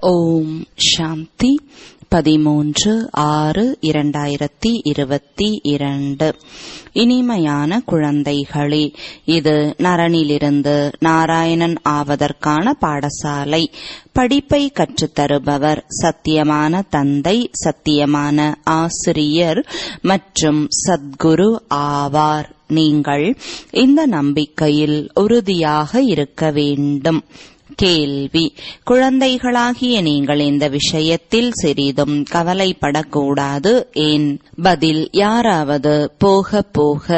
ஓம் சாந்தி பதிமூன்று ஆறு இரண்டாயிரத்தி இருபத்தி இரண்டு இனிமையான குழந்தைகளே இது நரனிலிருந்து நாராயணன் ஆவதற்கான பாடசாலை படிப்பை கற்றுத்தருபவர் சத்தியமான தந்தை சத்தியமான ஆசிரியர் மற்றும் சத்குரு ஆவார் நீங்கள் இந்த நம்பிக்கையில் உறுதியாக இருக்க வேண்டும் கேள்வி குழந்தைகளாகிய நீங்கள் இந்த விஷயத்தில் சிறிதும் கவலைப்படக்கூடாது ஏன் பதில் யாராவது போக போக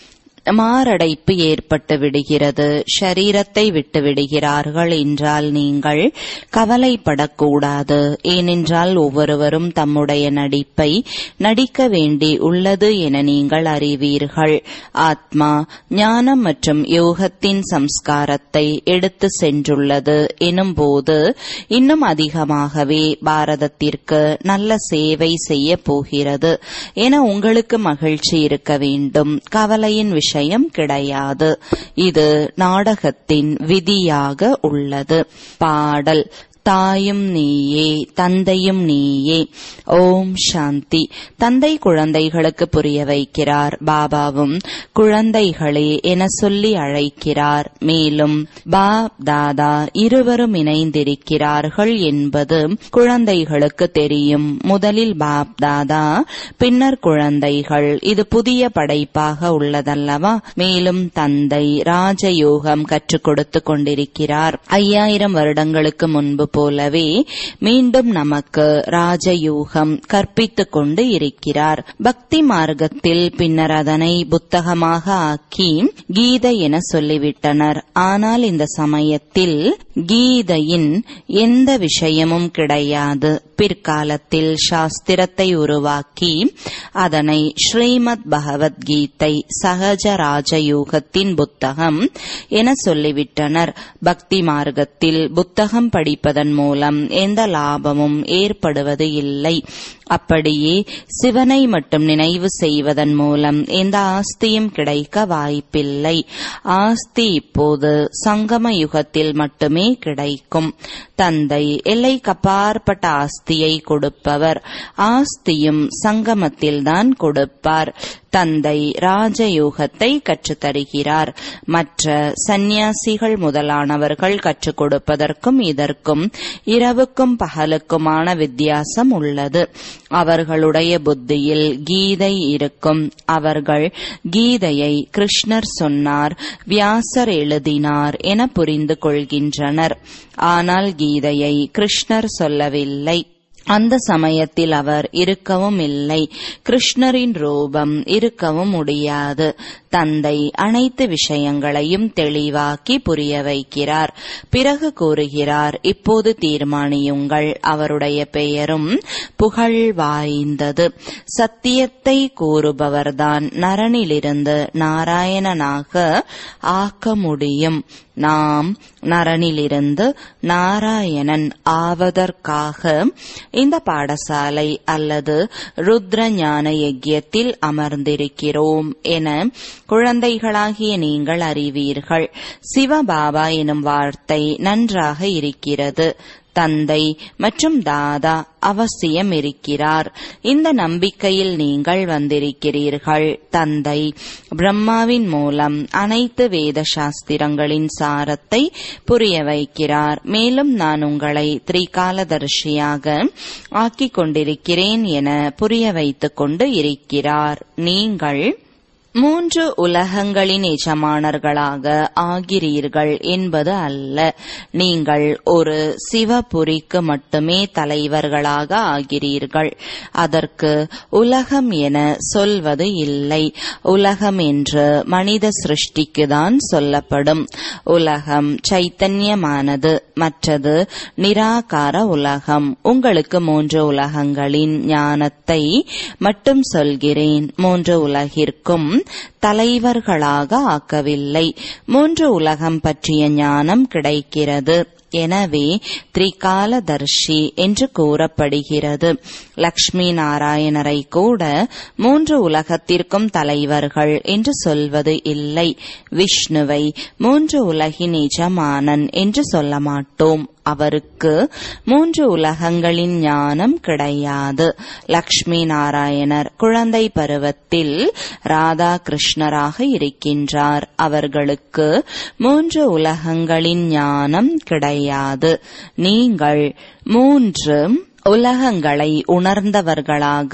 மாரடைப்பு ஏற்பட்டு விடுகிறது ஷரீரத்தை விட்டு விடுகிறார்கள் என்றால் நீங்கள் கவலைப்படக்கூடாது ஏனென்றால் ஒவ்வொருவரும் தம்முடைய நடிப்பை நடிக்க வேண்டி உள்ளது என நீங்கள் அறிவீர்கள் ஆத்மா ஞானம் மற்றும் யோகத்தின் சம்ஸ்காரத்தை எடுத்து சென்றுள்ளது எனும்போது இன்னும் அதிகமாகவே பாரதத்திற்கு நல்ல சேவை செய்ய போகிறது என உங்களுக்கு மகிழ்ச்சி இருக்க வேண்டும் கவலையின் விஷயம் விஷயம் கிடையாது இது நாடகத்தின் விதியாக உள்ளது பாடல் தாயும் நீயே தந்தையும் நீயே ஓம் சாந்தி தந்தை குழந்தைகளுக்கு புரிய வைக்கிறார் பாபாவும் குழந்தைகளே என சொல்லி அழைக்கிறார் மேலும் பாப் தாதா இருவரும் இணைந்திருக்கிறார்கள் என்பது குழந்தைகளுக்கு தெரியும் முதலில் பாப் தாதா பின்னர் குழந்தைகள் இது புதிய படைப்பாக உள்ளதல்லவா மேலும் தந்தை ராஜயோகம் கற்றுக் கொடுத்து கொண்டிருக்கிறார் ஐயாயிரம் வருடங்களுக்கு முன்பு போலவே மீண்டும் நமக்கு ராஜயோகம் கற்பித்துக் கொண்டு இருக்கிறார் பக்தி மார்க்கத்தில் பின்னர் அதனை புத்தகமாக ஆக்கி கீதை என சொல்லிவிட்டனர் ஆனால் இந்த சமயத்தில் கீதையின் எந்த விஷயமும் கிடையாது பிற்காலத்தில் சாஸ்திரத்தை உருவாக்கி அதனை ஸ்ரீமத் பகவத்கீதை சகஜ ராஜயோகத்தின் புத்தகம் என சொல்லிவிட்டனர் பக்தி மார்க்கத்தில் புத்தகம் படிப்பதன் மூலம் எந்த லாபமும் ஏற்படுவது இல்லை அப்படியே சிவனை மட்டும் நினைவு செய்வதன் மூலம் எந்த ஆஸ்தியும் கிடைக்க வாய்ப்பில்லை ஆஸ்தி இப்போது சங்கம யுகத்தில் மட்டுமே கிடைக்கும் தந்தை எல்லைக்கப்பாற்பட்ட ஆஸ்தியை கொடுப்பவர் ஆஸ்தியும் சங்கமத்தில்தான் கொடுப்பார் தந்தை ராஜயோகத்தை கற்றுத்தருகிறார் மற்ற சந்நியாசிகள் முதலானவர்கள் கற்றுக் கொடுப்பதற்கும் இதற்கும் இரவுக்கும் பகலுக்குமான வித்தியாசம் உள்ளது அவர்களுடைய புத்தியில் கீதை இருக்கும் அவர்கள் கீதையை கிருஷ்ணர் சொன்னார் வியாசர் எழுதினார் என புரிந்து கொள்கின்றனர் ஆனால் கீதையை கிருஷ்ணர் சொல்லவில்லை அந்த சமயத்தில் அவர் இருக்கவும் இல்லை கிருஷ்ணரின் ரூபம் இருக்கவும் முடியாது தந்தை அனைத்து விஷயங்களையும் தெளிவாக்கி புரிய வைக்கிறார் பிறகு கூறுகிறார் இப்போது தீர்மானியுங்கள் அவருடைய பெயரும் புகழ் வாய்ந்தது சத்தியத்தை கூறுபவர்தான் நரனிலிருந்து நாராயணனாக ஆக்க முடியும் நாம் நரனிலிருந்து நாராயணன் ஆவதற்காக இந்த பாடசாலை அல்லது ருத்ர ஞான யஜ்யத்தில் அமர்ந்திருக்கிறோம் என குழந்தைகளாகிய நீங்கள் அறிவீர்கள் சிவபாபா எனும் வார்த்தை நன்றாக இருக்கிறது தந்தை மற்றும் தாதா அவசியம் இருக்கிறார் இந்த நம்பிக்கையில் நீங்கள் வந்திருக்கிறீர்கள் தந்தை பிரம்மாவின் மூலம் அனைத்து வேத சாஸ்திரங்களின் சாரத்தை புரிய வைக்கிறார் மேலும் நான் உங்களை திரிகாலதர்ஷியாக ஆக்கிக் கொண்டிருக்கிறேன் என புரிய வைத்துக் கொண்டு இருக்கிறார் நீங்கள் மூன்று உலகங்களின் எஜமானர்களாக ஆகிறீர்கள் என்பது அல்ல நீங்கள் ஒரு சிவபுரிக்கு மட்டுமே தலைவர்களாக ஆகிறீர்கள் அதற்கு உலகம் என சொல்வது இல்லை உலகம் என்று மனித சிருஷ்டிக்குதான் சொல்லப்படும் உலகம் சைத்தன்யமானது மற்றது நிராகார உலகம் உங்களுக்கு மூன்று உலகங்களின் ஞானத்தை மட்டும் சொல்கிறேன் மூன்று உலகிற்கும் தலைவர்களாக ஆக்கவில்லை மூன்று உலகம் பற்றிய ஞானம் கிடைக்கிறது எனவே திரிகாலதர்ஷி என்று கூறப்படுகிறது லக்ஷ்மி நாராயணரை கூட மூன்று உலகத்திற்கும் தலைவர்கள் என்று சொல்வது இல்லை விஷ்ணுவை மூன்று உலகின் எஜமானன் என்று சொல்ல மாட்டோம் அவருக்கு மூன்று உலகங்களின் ஞானம் கிடையாது லக்ஷ்மி நாராயணர் குழந்தை பருவத்தில் ராதா கிருஷ்ணராக இருக்கின்றார் அவர்களுக்கு மூன்று உலகங்களின் ஞானம் கிடையாது நீங்கள் மூன்று உலகங்களை உணர்ந்தவர்களாக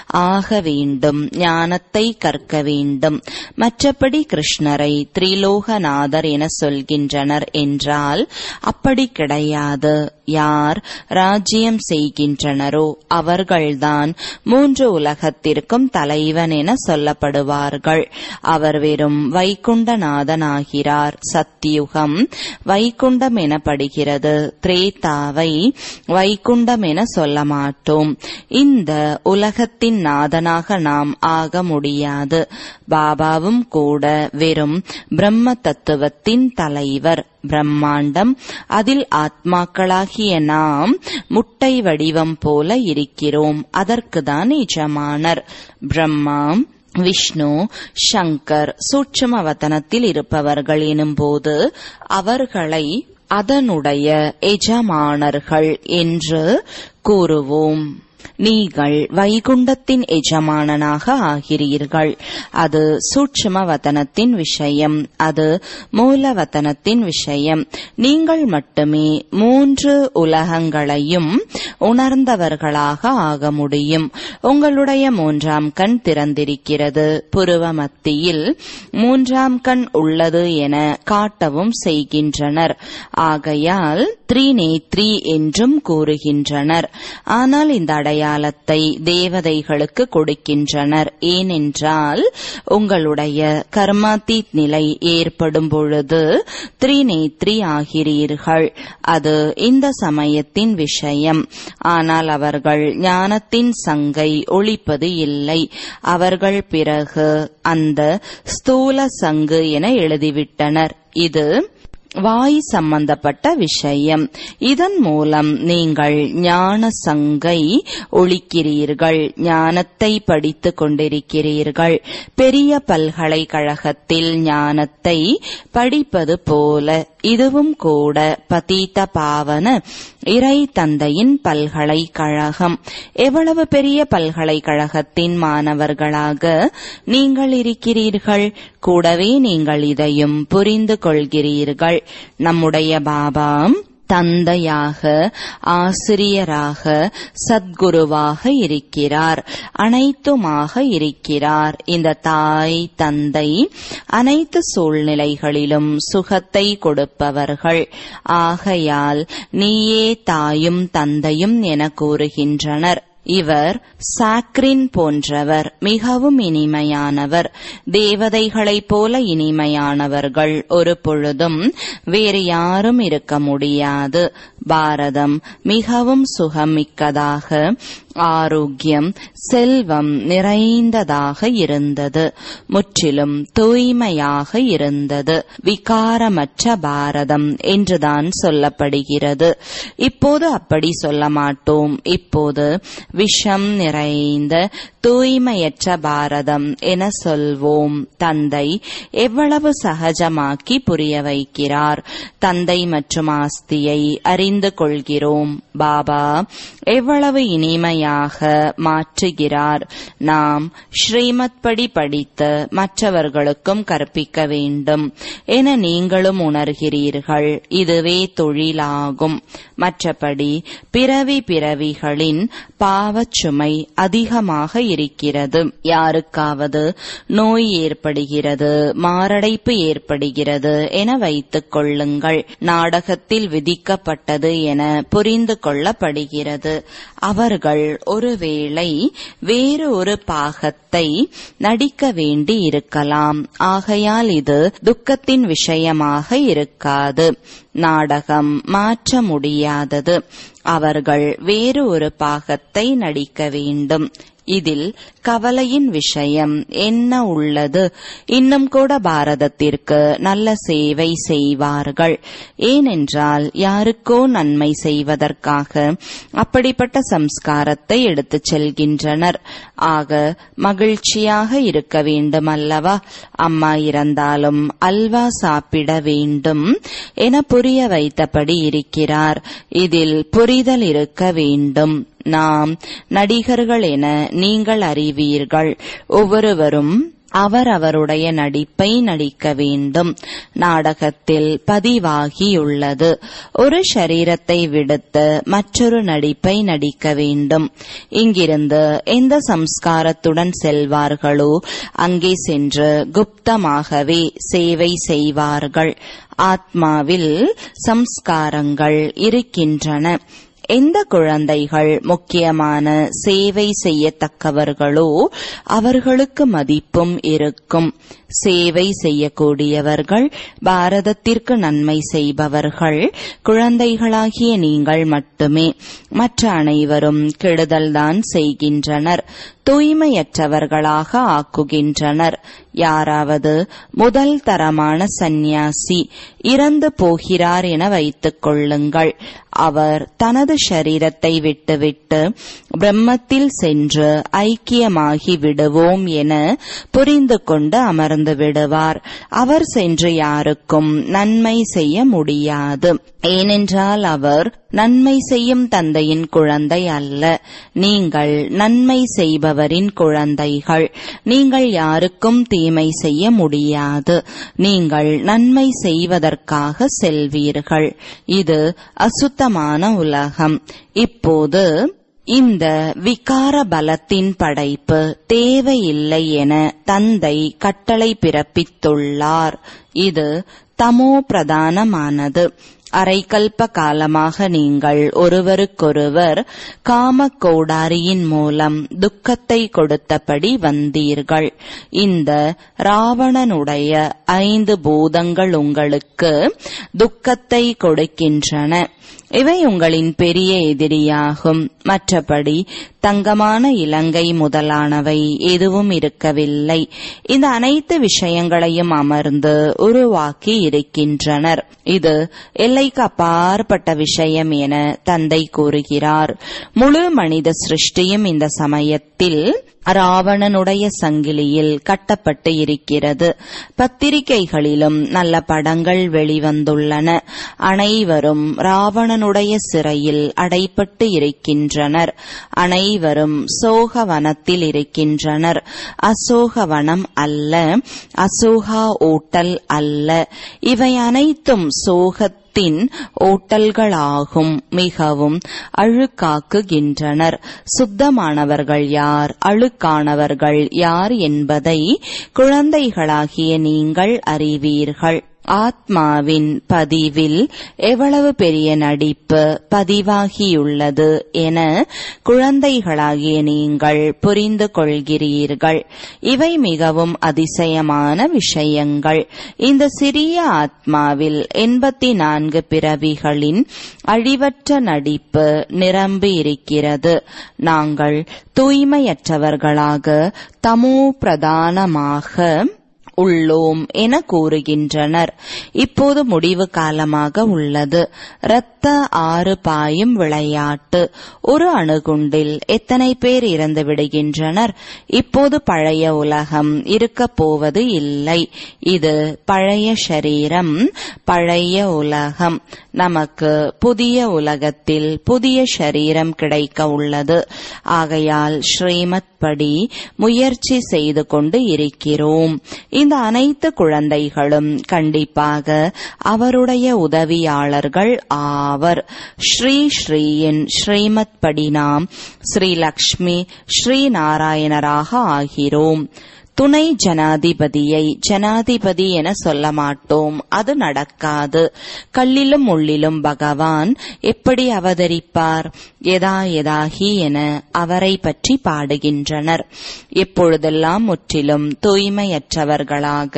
ஆக வேண்டும் ஞானத்தை கற்க வேண்டும் மற்றபடி கிருஷ்ணரை திரிலோகநாதர் என சொல்கின்றனர் என்றால் அப்படி கிடையாது யார் ராஜ்யம் செய்கின்றனரோ அவர்கள்தான் மூன்று உலகத்திற்கும் தலைவன் என சொல்லப்படுவார்கள் அவர் வெறும் வைகுண்டநாதனாகிறார் சத்தியுகம் வைகுண்டம் எனப்படுகிறது திரேதாவை வைகுண்டம் என சொல்ல மாட்டோம் இந்த உலகத்தின் நாதனாக நாம் ஆக முடியாது பாபாவும் கூட வெறும் பிரம்ம தத்துவத்தின் தலைவர் பிரம்மாண்டம் அதில் ஆத்மாக்களாகிய நாம் முட்டை வடிவம் போல இருக்கிறோம் அதற்குதான் எஜமானர் பிரம்மா விஷ்ணு சங்கர் சூட்சும வதனத்தில் இருப்பவர்கள் எனும்போது அவர்களை அதனுடைய எஜமானர்கள் என்று கூறுவோம் நீங்கள் வைகுண்டத்தின் எஜமானனாக ஆகிறீர்கள் அது சூட்சும வதனத்தின் விஷயம் அது மூலவதனத்தின் விஷயம் நீங்கள் மட்டுமே மூன்று உலகங்களையும் உணர்ந்தவர்களாக ஆக முடியும் உங்களுடைய மூன்றாம் கண் திறந்திருக்கிறது புருவ மத்தியில் மூன்றாம் கண் உள்ளது என காட்டவும் செய்கின்றனர் ஆகையால் த்ரீநேத்ரி என்றும் கூறுகின்றனர் ஆனால் இந்த அடையாளத்தை தேவதைகளுக்கு கொடுக்கின்றனர் ஏனென்றால் உங்களுடைய கர்மாத்தீத் நிலை ஏற்படும் பொழுது த்ரிநேத்ரி ஆகிறீர்கள் அது இந்த சமயத்தின் விஷயம் ஆனால் அவர்கள் ஞானத்தின் சங்கை ஒழிப்பது இல்லை அவர்கள் பிறகு அந்த ஸ்தூல சங்கு என எழுதிவிட்டனர் இது வாய் சம்பந்தப்பட்ட விஷயம் இதன் மூலம் நீங்கள் ஞான சங்கை ஒழிக்கிறீர்கள் ஞானத்தை படித்துக் கொண்டிருக்கிறீர்கள் பெரிய பல்கலைக்கழகத்தில் ஞானத்தை படிப்பது போல இதுவும் கூட பதீத பாவன இறை தந்தையின் பல்கலைக்கழகம் எவ்வளவு பெரிய பல்கலைக்கழகத்தின் மாணவர்களாக நீங்கள் இருக்கிறீர்கள் கூடவே நீங்கள் இதையும் புரிந்து கொள்கிறீர்கள் நம்முடைய பாபா தந்தையாக ஆசிரியராக சத்குருவாக இருக்கிறார் அனைத்துமாக இருக்கிறார் இந்த தாய் தந்தை அனைத்து சூழ்நிலைகளிலும் சுகத்தை கொடுப்பவர்கள் ஆகையால் நீயே தாயும் தந்தையும் என கூறுகின்றனர் இவர் சாக்ரின் போன்றவர் மிகவும் இனிமையானவர் தேவதைகளைப் போல இனிமையானவர்கள் ஒரு பொழுதும் வேறு யாரும் இருக்க முடியாது பாரதம் மிகவும் சுகமிக்கதாக ஆரோக்கியம் செல்வம் நிறைந்ததாக இருந்தது முற்றிலும் தூய்மையாக இருந்தது விகாரமற்ற பாரதம் என்றுதான் சொல்லப்படுகிறது இப்போது அப்படி சொல்ல மாட்டோம் இப்போது விஷம் நிறைந்த தூய்மையற்ற பாரதம் என சொல்வோம் தந்தை எவ்வளவு சகஜமாக்கி புரிய வைக்கிறார் தந்தை மற்றும் ஆஸ்தியை அறிந்து கொள்கிறோம் பாபா எவ்வளவு இனிமையாக மாற்றுகிறார் நாம் ஸ்ரீமத் படி படித்து மற்றவர்களுக்கும் கற்பிக்க வேண்டும் என நீங்களும் உணர்கிறீர்கள் இதுவே தொழிலாகும் மற்றபடி பிறவி பிறவிகளின் பாவச்சுமை அதிகமாக இருக்கிறது யாருக்காவது நோய் ஏற்படுகிறது மாரடைப்பு ஏற்படுகிறது என வைத்துக் கொள்ளுங்கள் நாடகத்தில் விதிக்கப்பட்டது என புரிந்து கொள்ளப்படுகிறது அவர்கள் ஒருவேளை வேறு ஒரு பாகத்தை நடிக்க வேண்டி இருக்கலாம் ஆகையால் இது துக்கத்தின் விஷயமாக இருக்காது நாடகம் மாற்ற முடியாதது அவர்கள் வேறு ஒரு பாகத்தை நடிக்க வேண்டும் இதில் கவலையின் விஷயம் என்ன உள்ளது இன்னும் கூட பாரதத்திற்கு நல்ல சேவை செய்வார்கள் ஏனென்றால் யாருக்கோ நன்மை செய்வதற்காக அப்படிப்பட்ட சம்ஸ்காரத்தை எடுத்துச் செல்கின்றனர் ஆக மகிழ்ச்சியாக இருக்க வேண்டும் அல்லவா அம்மா இறந்தாலும் அல்வா சாப்பிட வேண்டும் என புரிய வைத்தபடி இருக்கிறார் இதில் புரிதல் இருக்க வேண்டும் நாம் நடிகர்கள் என நீங்கள் அறிவீர்கள் ஒவ்வொருவரும் அவர் அவருடைய நடிப்பை நடிக்க வேண்டும் நாடகத்தில் பதிவாகியுள்ளது ஒரு சரீரத்தை விடுத்து மற்றொரு நடிப்பை நடிக்க வேண்டும் இங்கிருந்து எந்த சம்ஸ்காரத்துடன் செல்வார்களோ அங்கே சென்று குப்தமாகவே சேவை செய்வார்கள் ஆத்மாவில் சம்ஸ்காரங்கள் இருக்கின்றன எந்த குழந்தைகள் முக்கியமான சேவை செய்யத்தக்கவர்களோ அவர்களுக்கு மதிப்பும் இருக்கும் சேவை செய்யக்கூடியவர்கள் பாரதத்திற்கு நன்மை செய்பவர்கள் குழந்தைகளாகிய நீங்கள் மட்டுமே மற்ற அனைவரும் கெடுதல்தான் செய்கின்றனர் தூய்மையற்றவர்களாக ஆக்குகின்றனர் யாராவது முதல் தரமான சந்நியாசி இறந்து போகிறார் என வைத்துக் கொள்ளுங்கள் அவர் தனது சரீரத்தை விட்டுவிட்டு பிரம்மத்தில் சென்று ஐக்கியமாகி விடுவோம் என புரிந்து கொண்டு அமர்ந்து விடுவார் அவர் சென்று யாருக்கும் நன்மை செய்ய முடியாது ஏனென்றால் அவர் நன்மை செய்யும் தந்தையின் குழந்தை அல்ல நீங்கள் நன்மை செய்பவரின் குழந்தைகள் நீங்கள் யாருக்கும் தீமை செய்ய முடியாது நீங்கள் நன்மை செய்வதற்காக செல்வீர்கள் இது அசுத்தமான உலகம் இப்போது இந்த விகார பலத்தின் படைப்பு தேவையில்லை என தந்தை கட்டளை பிறப்பித்துள்ளார் இது தமோ பிரதானமானது அரைக்கல்ப காலமாக நீங்கள் ஒருவருக்கொருவர் காம கோடாரியின் மூலம் துக்கத்தை கொடுத்தபடி வந்தீர்கள் இந்த ராவணனுடைய ஐந்து பூதங்கள் உங்களுக்கு துக்கத்தை கொடுக்கின்றன இவை உங்களின் பெரிய எதிரியாகும் மற்றபடி தங்கமான இலங்கை முதலானவை எதுவும் இருக்கவில்லை இந்த அனைத்து விஷயங்களையும் அமர்ந்து உருவாக்கி இருக்கின்றனர் இது எல்லைக்கு அப்பாற்பட்ட விஷயம் என தந்தை கூறுகிறார் முழு மனித சிருஷ்டியும் இந்த சமயத்தில் ராவணனுடைய சங்கிலியில் கட்டப்பட்டு இருக்கிறது பத்திரிகைகளிலும் நல்ல படங்கள் வெளிவந்துள்ளன அனைவரும் ராவணனுடைய சிறையில் அடைப்பட்டு இருக்கின்றனர் அனைவரும் சோகவனத்தில் இருக்கின்றனர் அசோகவனம் அல்ல அசோகா ஓட்டல் அல்ல இவை அனைத்தும் சோகத் த்தின் ஓட்டல்களாகும் மிகவும் அழுக்காக்குகின்றனர் சுத்தமானவர்கள் யார் அழுக்கானவர்கள் யார் என்பதை குழந்தைகளாகிய நீங்கள் அறிவீர்கள் ஆத்மாவின் பதிவில் எவ்வளவு பெரிய நடிப்பு பதிவாகியுள்ளது என குழந்தைகளாகிய நீங்கள் புரிந்து கொள்கிறீர்கள் இவை மிகவும் அதிசயமான விஷயங்கள் இந்த சிறிய ஆத்மாவில் எண்பத்தி நான்கு பிறவிகளின் அழிவற்ற நடிப்பு நிரம்பி இருக்கிறது நாங்கள் தூய்மையற்றவர்களாக தமோ பிரதானமாக உள்ளோம் என கூறுகின்றனர் இப்போது முடிவு காலமாக உள்ளது இரத்த ஆறு பாயும் விளையாட்டு ஒரு அணுகுண்டில் எத்தனை பேர் இறந்து விடுகின்றனர் இப்போது பழைய உலகம் இருக்கப் போவது இல்லை இது பழைய சரீரம் பழைய உலகம் நமக்கு புதிய உலகத்தில் புதிய சரீரம் கிடைக்க உள்ளது ஆகையால் ஸ்ரீமத் படி முயற்சி செய்து கொண்டு இருக்கிறோம் இந்த அனைத்து குழந்தைகளும் கண்டிப்பாக அவருடைய உதவியாளர்கள் ஆவர் ஸ்ரீ ஸ்ரீயின் ஸ்ரீமத் படி நாம் ஸ்ரீ லக்ஷ்மி ஸ்ரீ நாராயணராக ஆகிறோம் துணை ஜனாதிபதியை ஜனாதிபதி என சொல்ல மாட்டோம் அது நடக்காது கல்லிலும் உள்ளிலும் பகவான் எப்படி அவதரிப்பார் எதா எதாகி என அவரை பற்றி பாடுகின்றனர் எப்பொழுதெல்லாம் முற்றிலும் தூய்மையற்றவர்களாக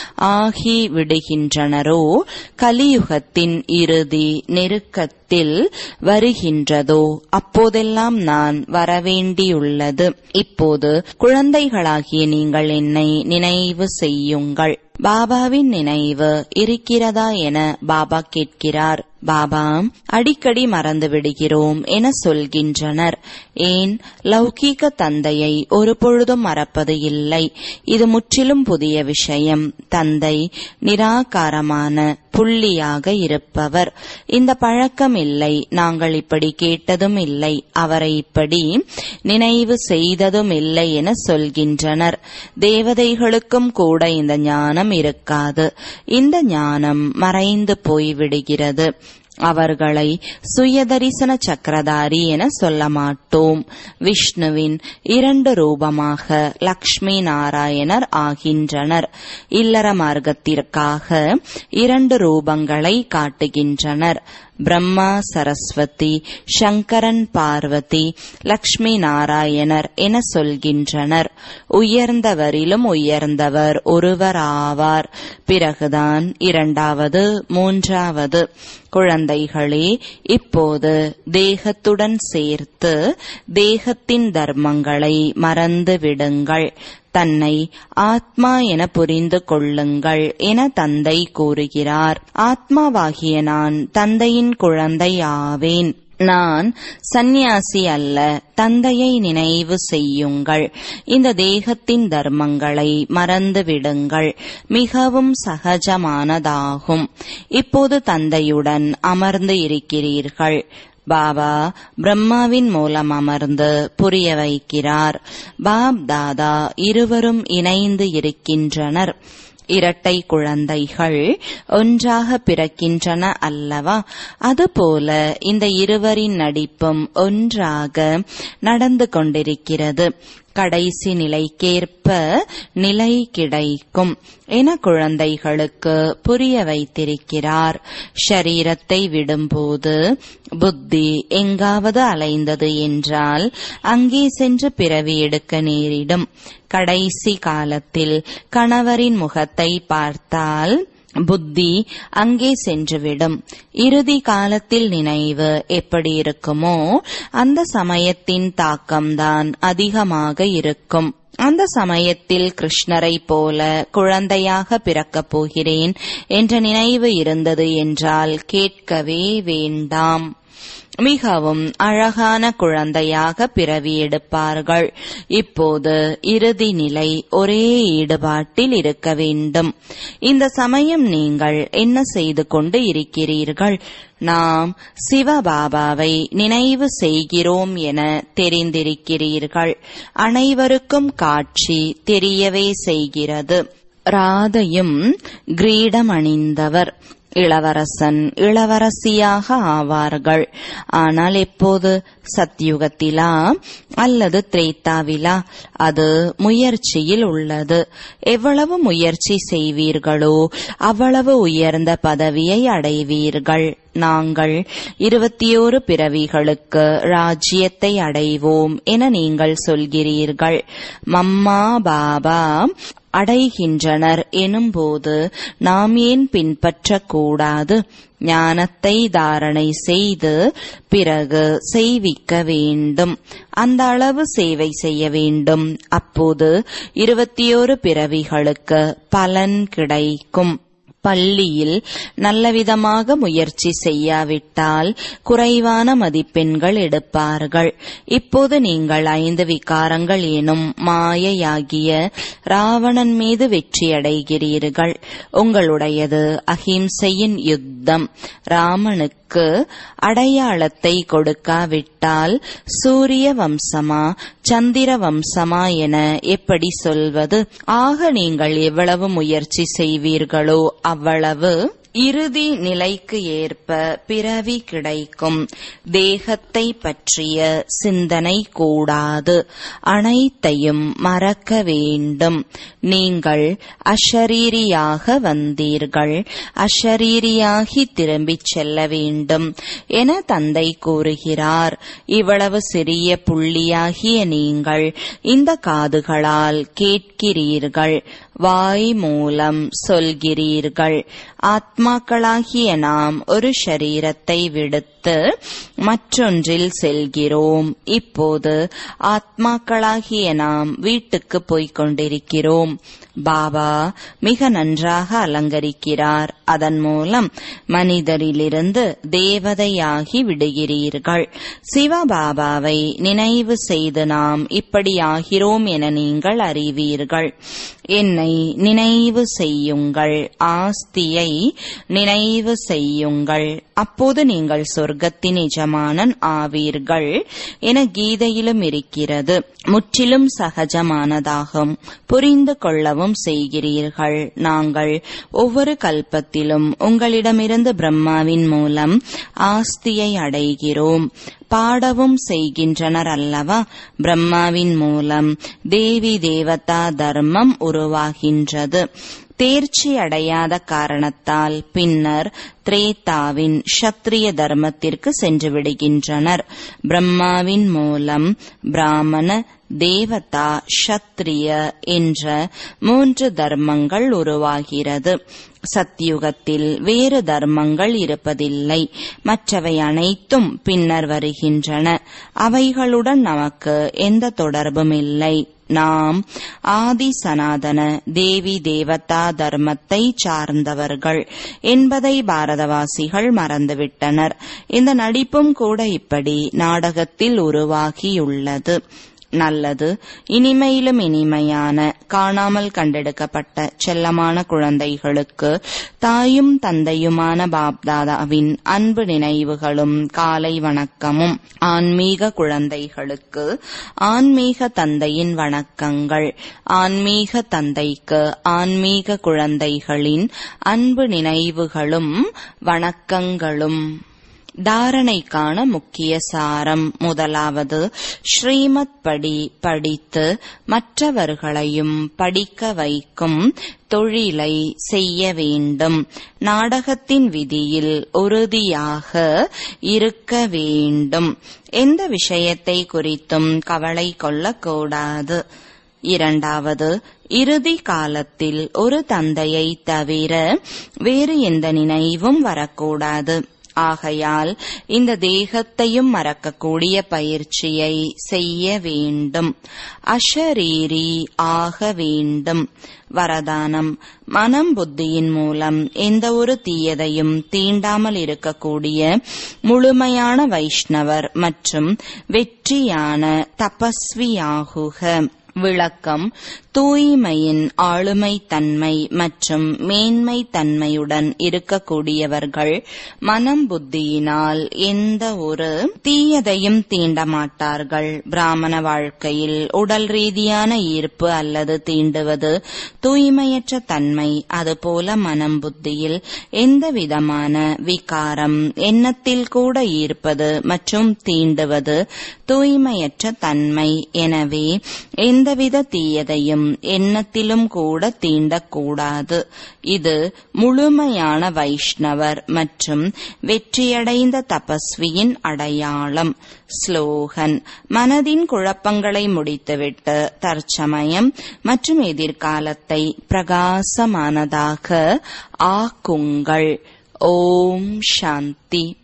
ஆகி விடுகின்றனரோ கலியுகத்தின் இறுதி நெருக்கத்தில் வருகின்றதோ அப்போதெல்லாம் நான் வரவேண்டியுள்ளது இப்போது குழந்தைகளாகிய நீங்கள் என்னை நினைவு செய்யுங்கள் பாபாவின் நினைவு இருக்கிறதா என பாபா கேட்கிறார் பாபா அடிக்கடி மறந்து விடுகிறோம் என சொல்கின்றனர் ஏன் லௌகீக தந்தையை ஒரு பொழுதும் மறப்பது இல்லை இது முற்றிலும் புதிய விஷயம் தந்தை நிராகாரமான புள்ளியாக இருப்பவர் இந்த பழக்கம் இல்லை நாங்கள் இப்படி கேட்டதும் இல்லை அவரை இப்படி நினைவு செய்ததும் இல்லை என சொல்கின்றனர் தேவதைகளுக்கும் கூட இந்த ஞானம் இருக்காது இந்த ஞானம் மறைந்து போய்விடுகிறது அவர்களை சுயதரிசன சக்கரதாரி என சொல்ல மாட்டோம் விஷ்ணுவின் இரண்டு ரூபமாக லக்ஷ்மி நாராயணர் ஆகின்றனர் இல்லற மார்க்கத்திற்காக இரண்டு ரூபங்களை காட்டுகின்றனர் பிரம்மா சரஸ்வதி சங்கரன் பார்வதி லக்ஷ்மி நாராயணர் என சொல்கின்றனர் உயர்ந்தவரிலும் உயர்ந்தவர் ஒருவர் ஆவார் பிறகுதான் இரண்டாவது மூன்றாவது குழந்தைகளே இப்போது தேகத்துடன் சேர்த்து தேகத்தின் தர்மங்களை மறந்து விடுங்கள் தன்னை ஆத்மா என புரிந்து கொள்ளுங்கள் என தந்தை கூறுகிறார் ஆத்மாவாகிய நான் தந்தையின் குழந்தை ஆவேன் நான் சந்நியாசி அல்ல தந்தையை நினைவு செய்யுங்கள் இந்த தேகத்தின் தர்மங்களை மறந்து விடுங்கள் மிகவும் சகஜமானதாகும் இப்போது தந்தையுடன் அமர்ந்து இருக்கிறீர்கள் பாபா பிரம்மாவின் மூலம் அமர்ந்து புரிய வைக்கிறார் பாப் தாதா இருவரும் இணைந்து இருக்கின்றனர் இரட்டை குழந்தைகள் ஒன்றாக பிறக்கின்றன அல்லவா அதுபோல இந்த இருவரின் நடிப்பும் ஒன்றாக நடந்து கொண்டிருக்கிறது கடைசி நிலைக்கேற்ப நிலை கிடைக்கும் என குழந்தைகளுக்கு புரிய வைத்திருக்கிறார் ஷரீரத்தை விடும்போது புத்தி எங்காவது அலைந்தது என்றால் அங்கே சென்று பிறவி எடுக்க நேரிடும் கடைசி காலத்தில் கணவரின் முகத்தை பார்த்தால் புத்தி அங்கே சென்றுவிடும் இறுதி காலத்தில் நினைவு எப்படி இருக்குமோ அந்த சமயத்தின் தாக்கம்தான் அதிகமாக இருக்கும் அந்த சமயத்தில் கிருஷ்ணரை போல குழந்தையாக பிறக்கப் போகிறேன் என்ற நினைவு இருந்தது என்றால் கேட்கவே வேண்டாம் மிகவும் அழகான குழந்தையாக பிறவி எடுப்பார்கள் இப்போது இறுதி நிலை ஒரே ஈடுபாட்டில் இருக்க வேண்டும் இந்த சமயம் நீங்கள் என்ன செய்து கொண்டு இருக்கிறீர்கள் நாம் சிவபாபாவை நினைவு செய்கிறோம் என தெரிந்திருக்கிறீர்கள் அனைவருக்கும் காட்சி தெரியவே செய்கிறது ராதையும் கிரீடம் அணிந்தவர் இளவரசன் இளவரசியாக ஆவார்கள் ஆனால் எப்போது சத்யுகத்திலா அல்லது திரேத்தாவிலா அது முயற்சியில் உள்ளது எவ்வளவு முயற்சி செய்வீர்களோ அவ்வளவு உயர்ந்த பதவியை அடைவீர்கள் நாங்கள் இருபத்தியோரு பிறவிகளுக்கு ராஜ்யத்தை அடைவோம் என நீங்கள் சொல்கிறீர்கள் மம்மா பாபா அடைகின்றனர் எனும்போது நாம் ஏன் பின்பற்றக்கூடாது ஞானத்தை தாரணை செய்து பிறகு செய்விக்க வேண்டும் அந்த அளவு சேவை செய்ய வேண்டும் அப்போது இருபத்தியோரு பிறவிகளுக்கு பலன் கிடைக்கும் பள்ளியில் நல்லவிதமாக முயற்சி செய்யாவிட்டால் குறைவான மதிப்பெண்கள் எடுப்பார்கள் இப்போது நீங்கள் ஐந்து விகாரங்கள் எனும் மாயையாகிய ராவணன் மீது வெற்றியடைகிறீர்கள் உங்களுடையது அஹிம்சையின் யுத்தம் ராமனுக்கு அடையாளத்தை கொடுக்காவிட்டால் சூரிய வம்சமா சந்திர வம்சமா என எப்படி சொல்வது ஆக நீங்கள் எவ்வளவு முயற்சி செய்வீர்களோ அவ்வளவு இறுதி நிலைக்கு ஏற்ப பிறவி கிடைக்கும் தேகத்தை பற்றிய சிந்தனை கூடாது அனைத்தையும் மறக்க வேண்டும் நீங்கள் அஷரீரியாக வந்தீர்கள் அஷரீரியாகி திரும்பிச் செல்ல வேண்டும் என தந்தை கூறுகிறார் இவ்வளவு சிறிய புள்ளியாகிய நீங்கள் இந்த காதுகளால் கேட்கிறீர்கள் வாய் மூலம் சொல்கிறீர்கள் ஆத்மாக்களாகிய நாம் ஒரு ஷரீரத்தை விடுத்து மற்றொன்றில் செல்கிறோம் இப்போது ஆத்மாக்களாகிய நாம் வீட்டுக்கு போய்க் கொண்டிருக்கிறோம் பாபா மிக நன்றாக அலங்கரிக்கிறார் அதன் மூலம் மனிதரிலிருந்து தேவதையாகி விடுகிறீர்கள் சிவபாபாவை நினைவு செய்து நாம் இப்படி ஆகிறோம் என நீங்கள் அறிவீர்கள் என்னை நினைவு செய்யுங்கள் ஆஸ்தியை நினைவு செய்யுங்கள் அப்போது நீங்கள் சொர்க்கத்தின் எஜமானன் ஆவீர்கள் என கீதையிலும் இருக்கிறது முற்றிலும் சகஜமானதாகும் புரிந்து கொள்ளவும் செய்கிறீர்கள் நாங்கள் ஒவ்வொரு கல்பத்திலும் உங்களிடமிருந்து பிரம்மாவின் மூலம் ஆஸ்தியை அடைகிறோம் பாடவும் செய்கின்றனர் அல்லவா பிரம்மாவின் மூலம் தேவி தேவதா தர்மம் உருவாகின்றது தேர்ச்சி அடையாத காரணத்தால் பின்னர் திரேதாவின் ஷத்ரிய தர்மத்திற்கு சென்று விடுகின்றனர் பிரம்மாவின் மூலம் பிராமண தேவதா ஷத்ரிய என்ற மூன்று தர்மங்கள் உருவாகிறது சத்யுகத்தில் வேறு தர்மங்கள் இருப்பதில்லை மற்றவை அனைத்தும் பின்னர் வருகின்றன அவைகளுடன் நமக்கு எந்த தொடர்பும் இல்லை நாம் ஆதி சனாதன தேவி தேவதா தர்மத்தை சார்ந்தவர்கள் என்பதை பாரதவாசிகள் மறந்துவிட்டனர் இந்த நடிப்பும் கூட இப்படி நாடகத்தில் உருவாகியுள்ளது நல்லது இனிமையிலும் இனிமையான காணாமல் கண்டெடுக்கப்பட்ட செல்லமான குழந்தைகளுக்கு தாயும் தந்தையுமான பாப்தாதாவின் அன்பு நினைவுகளும் காலை வணக்கமும் ஆன்மீக குழந்தைகளுக்கு ஆன்மீக தந்தையின் வணக்கங்கள் ஆன்மீக தந்தைக்கு ஆன்மீக குழந்தைகளின் அன்பு நினைவுகளும் வணக்கங்களும் தாரணைக்கான முக்கிய சாரம் முதலாவது ஸ்ரீமத் படி படித்து மற்றவர்களையும் படிக்க வைக்கும் தொழிலை செய்ய வேண்டும் நாடகத்தின் விதியில் உறுதியாக இருக்க வேண்டும் எந்த விஷயத்தை குறித்தும் கவலை கொள்ளக்கூடாது இரண்டாவது இறுதி காலத்தில் ஒரு தந்தையை தவிர வேறு எந்த நினைவும் வரக்கூடாது ஆகையால் இந்த தேகத்தையும் மறக்கக்கூடிய பயிற்சியை செய்ய வேண்டும் அஷரீரி ஆக வேண்டும் வரதானம் மனம் புத்தியின் மூலம் எந்த ஒரு தீயதையும் தீண்டாமல் இருக்கக்கூடிய முழுமையான வைஷ்ணவர் மற்றும் வெற்றியான தபஸ்வியாகுக விளக்கம் தூய்மையின் ஆளுமை தன்மை மற்றும் மேன்மை தன்மையுடன் இருக்கக்கூடியவர்கள் மனம் புத்தியினால் எந்த ஒரு தீயதையும் தீண்ட மாட்டார்கள் பிராமண வாழ்க்கையில் உடல் ரீதியான ஈர்ப்பு அல்லது தீண்டுவது தூய்மையற்ற தன்மை அதுபோல மனம் புத்தியில் எந்த விதமான விகாரம் எண்ணத்தில் கூட ஈர்ப்பது மற்றும் தீண்டுவது தூய்மையற்ற தன்மை எனவே எந்தவித தீயதையும் எண்ணத்திலும் கூட தீண்டக்கூடாது இது முழுமையான வைஷ்ணவர் மற்றும் வெற்றியடைந்த தபஸ்வியின் அடையாளம் ஸ்லோகன் மனதின் குழப்பங்களை முடித்துவிட்டு தற்சமயம் மற்றும் எதிர்காலத்தை பிரகாசமானதாக ஆக்குங்கள் ஓம் சாந்தி